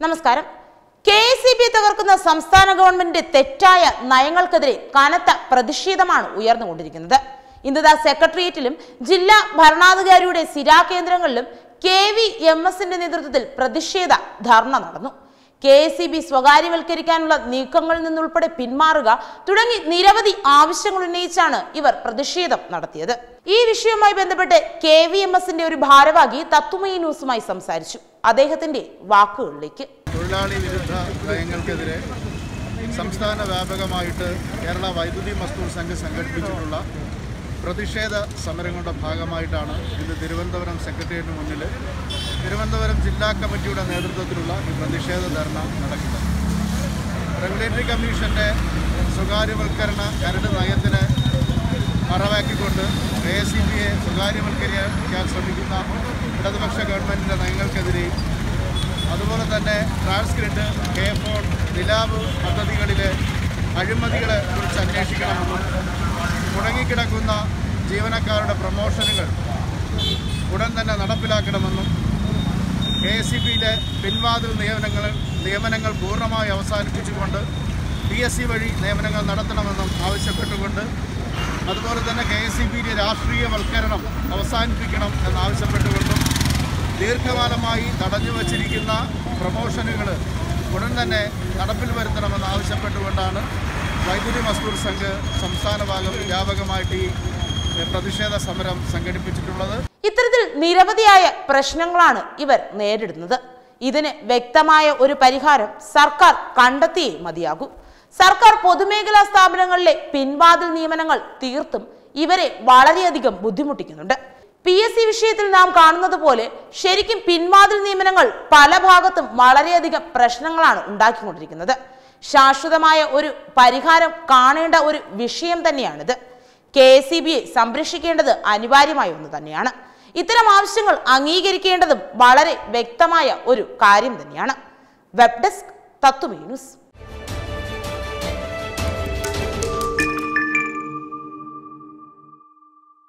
നമസ്കാരം K S C B തകർക്കുന്ന സംസ്ഥാന ഗവൺമെന്റിന്റെ തെറ്റായ നയങ്ങൾക്കെതിരെ കനത്ത പ്രതിഷേധമാണ് ഉയർന്നുകൊണ്ടിരിക്കുന്നത് ഇന്ന് സെക്രട്ടേറിയറ്റിലും ജില്ലാ ഭരണാധികാരിയുടെ സിരാ കേന്ദ്രങ്ങളിലും കെ വി എം എസിന്റെ നേതൃത്വത്തിൽ പ്രതിഷേധ ധർണ നടന്നു കെ എസ് സി ബി സ്വകാര്യവൽക്കരിക്കാനുള്ള നീക്കങ്ങളിൽ നിന്നുൾപ്പെടെ പിന്മാറുക തുടങ്ങി നിരവധി ആവശ്യങ്ങൾ ഉന്നയിച്ചാണ് ഇവർ പ്രതിഷേധം നടത്തിയത് ഈ വിഷയവുമായി ബന്ധപ്പെട്ട് കെ വി എം എസിന്റെ ഒരു ഭാരവാഹി തത്തുമയി ന്യൂസുമായി സംസാരിച്ചു അദ്ദേഹത്തിന്റെ വാക്കുകളിലേക്ക് തൊഴിലാളി വിരുദ്ധ നയങ്ങൾക്കെതിരെ സംസ്ഥാന വ്യാപകമായിട്ട് കേരള വൈദ്യുതി മസ്ദൂർ സംഘം സംഘടിപ്പിച്ചിട്ടുള്ള പ്രതിഷേധ സമരങ്ങളുടെ ഭാഗമായിട്ടാണ് ഇന്ന് തിരുവനന്തപുരം സെക്രട്ടേറിയറ്റിന് മുന്നിൽ തിരുവനന്തപുരം ജില്ലാ കമ്മിറ്റിയുടെ നേതൃത്വത്തിലുള്ള ഈ പ്രതിഷേധ ധർണ നടക്കുന്നത് റെഗുലേറ്ററി കമ്മീഷൻ്റെ സ്വകാര്യവൽക്കരണ കരട് നയത്തിന് മറവാക്കിക്കൊണ്ട് കെ എസ് ഇ ബിയെ സ്വകാര്യവൽക്കരിക്കാൻ ശ്രമിക്കുന്ന ഇടതുപക്ഷ ഗവൺമെൻറ്റിൻ്റെ നയങ്ങൾക്കെതിരെയും അതുപോലെ തന്നെ ട്രാൻസ്ക്രിഡ് കെ ഫോൺ നിലാവ് പദ്ധതികളിലെ അഴിമതികളെ കുറിച്ച് അന്വേഷിക്കണമെന്നും മുടങ്ങിക്കിടക്കുന്ന ജീവനക്കാരുടെ പ്രമോഷനുകൾ ഉടൻ തന്നെ നടപ്പിലാക്കണമെന്നും കെ എസ് സി ബിയിലെ പിൻവാതിൽ നിയമനങ്ങൾ നിയമനങ്ങൾ പൂർണ്ണമായി അവസാനിപ്പിച്ചുകൊണ്ട് പി എസ് സി വഴി നിയമനങ്ങൾ നടത്തണമെന്നും ആവശ്യപ്പെട്ടുകൊണ്ട് അതുപോലെ തന്നെ കെ എസ് സി ബിയിലെ രാഷ്ട്രീയവൽക്കരണം അവസാനിപ്പിക്കണം എന്നാവശ്യപ്പെട്ടുകൊണ്ടും ദീർഘകാലമായി തടഞ്ഞു വച്ചിരിക്കുന്ന പ്രമോഷനുകൾ ഉടൻ തന്നെ നടപ്പിൽ വരുത്തണമെന്ന് ആവശ്യപ്പെട്ടുകൊണ്ടാണ് വൈദ്യുതി മസ്ദൂർ സംഘ് സംസ്ഥാന ഭാഗം വ്യാപകമായിട്ട് ഈ പ്രതിഷേധ സമരം സംഘടിപ്പിച്ചിട്ടുള്ളത് ഇത്തരത്തിൽ നിരവധിയായ പ്രശ്നങ്ങളാണ് ഇവർ നേരിടുന്നത് ഇതിന് വ്യക്തമായ ഒരു പരിഹാരം സർക്കാർ കണ്ടെത്തിയേ മതിയാകൂ സർക്കാർ പൊതുമേഖലാ സ്ഥാപനങ്ങളിലെ പിൻവാതിൽ നിയമനങ്ങൾ തീർത്തും ഇവരെ വളരെയധികം ബുദ്ധിമുട്ടിക്കുന്നുണ്ട് പി എസ് സി വിഷയത്തിൽ നാം കാണുന്നത് പോലെ ശരിക്കും പിൻവാതിൽ നിയമനങ്ങൾ പല ഭാഗത്തും വളരെയധികം പ്രശ്നങ്ങളാണ് ഉണ്ടാക്കിക്കൊണ്ടിരിക്കുന്നത് ശാശ്വതമായ ഒരു പരിഹാരം കാണേണ്ട ഒരു വിഷയം തന്നെയാണിത് കെ എസ് സി ബിയെ സംരക്ഷിക്കേണ്ടത് അനിവാര്യമായ ഒന്ന് തന്നെയാണ് ഇത്തരം ആവശ്യങ്ങൾ അംഗീകരിക്കേണ്ടതും വളരെ വ്യക്തമായ ഒരു കാര്യം തന്നെയാണ് വെബ് ഡെസ്ക് തത്വമേ ന്യൂസ്